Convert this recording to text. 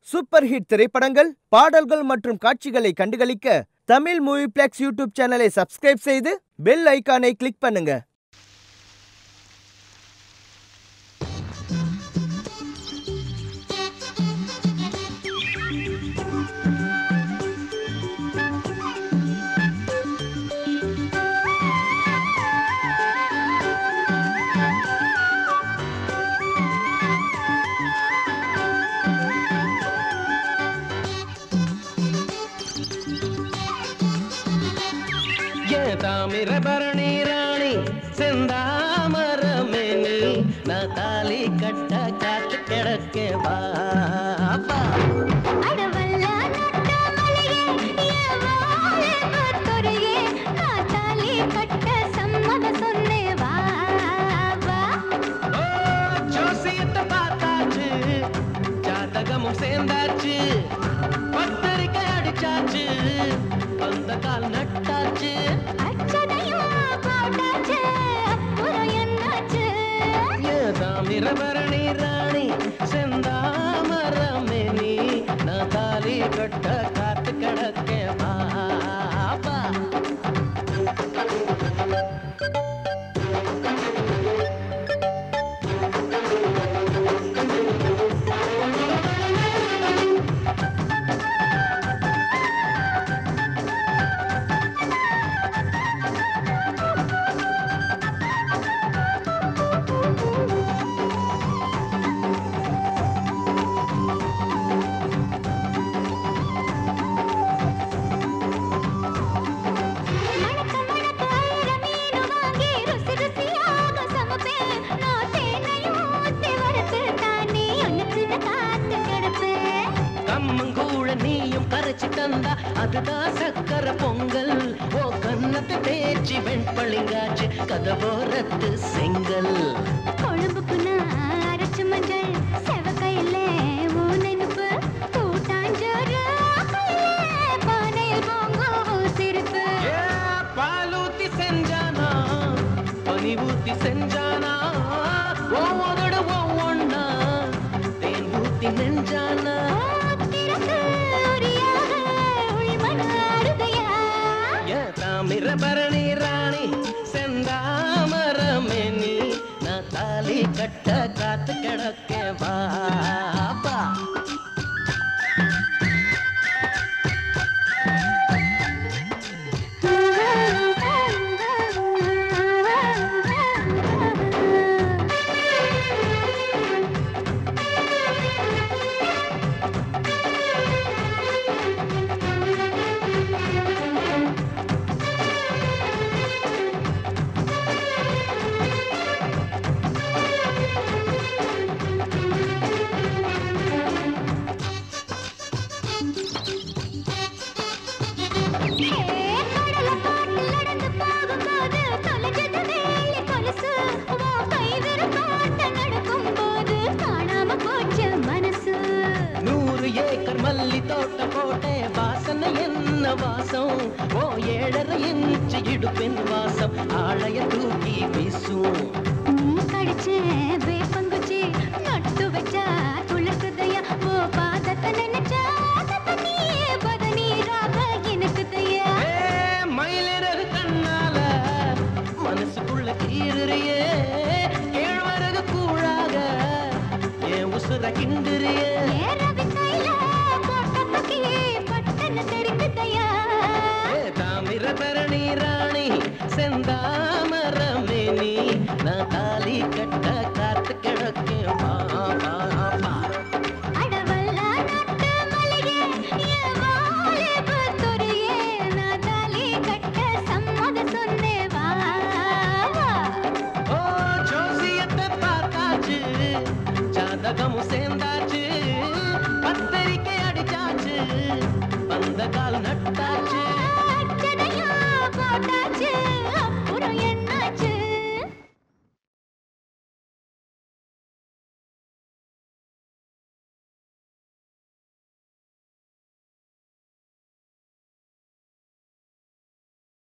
super hit திரைப்படங்கள் பாடல்கள் மற்றும் காட்சிகளை கண்டுகளிக்க தமிழ் மூவி பிளெக்ஸ் யூடியூப் சேனலை சப்ஸ்கிரைப் செய்து பெல் ஐகானை கிளிக் பண்ணுங்க ஏ தாமிரபரணி ராணி செந்தாமரமேனு நான் தாலி கட்ட காத்து கிடக்க பாப்பா அடவல்ல நட்ட மலையே என் வாழைப்பத்தொரையே காத்தாலி கட்ட சம்மதம் சொன்னே வா வா ஓ ஜோசியத்தை பார்த்தாச்சு ஜாதகமும் சேர்ந்தாச்சு பத்திரிக்கை அடிச்சாச்சு அந்த கால் நட்டாச்சு அச்சதையும் போட்டாச்சு அப்புறம் என்னாச்சு ஏ தாமிரபரணி ராணி செந்தாமரமேனி நான் தாலி கட்ட காத்து கிடக்க பாப்பா மணக்க மணக்க அழற மீனு வாங்கி ருசி ருசியாக சமைப்பேன் நான் தேனையும் ஊத்தி வறுத்து தானே ஒண்ணுக்குன்னு காத்து கிடப்பேன் கம்மங்கூழ நீயும் கரைச்சு தந்தா அதுதான் சக்கர பொங்கல் ஓ கன்னத்தை தேய்ச்சி வெண்பளிங்காச்சு கதவோரத்து செங்கல் கொழும்புக்கு நான் அரைச்ச மஞ்சள் செவக்கையில உன் நினைப்பு கூட்டாஞ்சோறு ஆக்கையில பானையில் பொங்கும் சிரிப்பு ஏ, பாலூத்தி செஞ்சானா பனி ஊத்தி செஞ்சானா ஒவ்வொருட ஒவ்வொன்னா தேன் ஊத்தி நெஞ்சானா ஆத்திரத்து உரியாக உள்மன அழுதையா ஏ தாமிரபரணி ராணி செந்தாமரமேனி நான் தாலி கட்ட காத்து கிடக்க பாப்பா கடல காட்டில் நடந்து போகும்போது தொலைஞ்சது வேலி கொலுசு உன் கை விரப்பாட்ட நடக்கும்போது காணாம போச்சு மனசு நூறு ஏக்கர் மல்லி தோட்டம் போட்டே வாசனை என்ன வாசம் ஓ ஏழரை இன்ச்சு இடுப்பின் வாசம் ஆளைய தூக்கி வீசும் நீ கடிச்ச வேப்பங்குச்சி நட்டு வச்சா துளுக்குதையா ஓ பாதத்தை நினைச்சா தண்ணியே பதநீராக எனக்குதையா ஏ, மயிலிறகு கண்ணால மனசுக்குள்ள கீறுறியே கேழ்வரகு கூழாக என் உசுர கிண்டுறியே ஏறவி கையில போட்ட பக்கி பட்டன தெரிக்குதையா ஏ, தாமிரபரணி ராணி செந்தாமரமேனி நான் தாலி கட்ட காத்து கிடக்க பாப்பா அடவல்ல நட்டு மலையே என் வாலிபத்துறையே நான் தாலி கட்ட சம்மதம் சொன்னே வா வா ஓ ஜோசியத்தை பார்த்தாச்சு ஜாதகமும் சேர்ந்தாச்சு பத்திரிக்கை அடிச்சாச்சு வந்த கால் நட்டு